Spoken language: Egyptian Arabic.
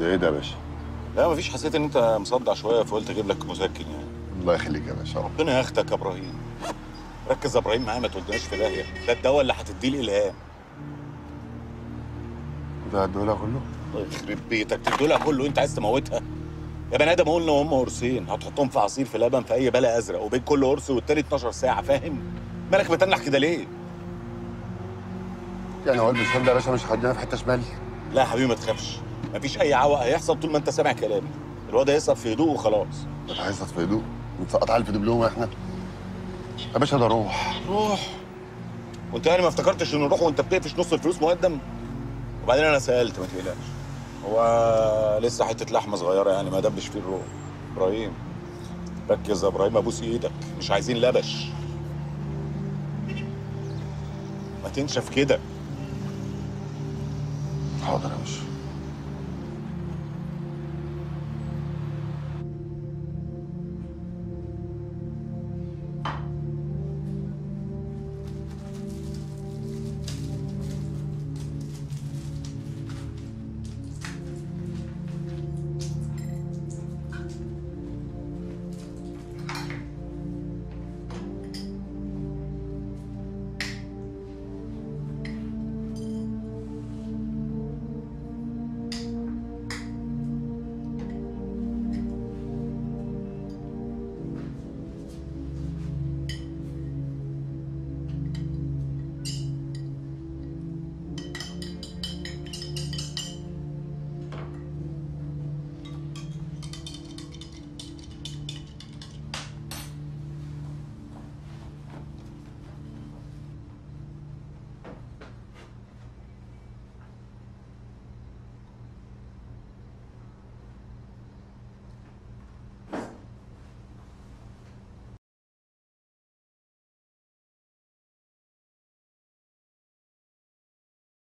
ده ايه ده يا باشا لا مفيش حسيت ان انت مصدع شويه فقلت اجيب لك مسكن يعني الله يخليك يا باشا ربنا ياخدك يا ابراهيم ركز يا ابراهيم معايا ما تودناش في داهيه ده الدواء اللي هتديه الالهام ده هدولها كله الله يخرب بيتك تدولها كله انت عايز تموتها يا بني ادم قلنا وهم قرصين هتحطهم في عصير في لبن في اي بلا ازرق وبين كل قرص والتاني 12 ساعه فاهم مالك متنح كده ليه يعني هو المشوار ده يا باشا مش هيودينا في حته شمال لا يا حبيبي ما تخافش مفيش اي عوق هيحصل طول ما انت سامع كلامي الواد هيسقط في هدوء وخلاص انت عايز في هدوء نتسقط على في دبلوم احنا يا باشا ده روح روح وانت يعني ما افتكرتش انه نروح وانت بتقفش نص الفلوس مقدم وبعدين انا سالت ما تقلقش هو لسه حته لحمه صغيره يعني ما دبش فيه الروح ابراهيم ركز يا ابراهيم ابوس ايدك مش عايزين لبش ما تنشف كده حاضر يا باشا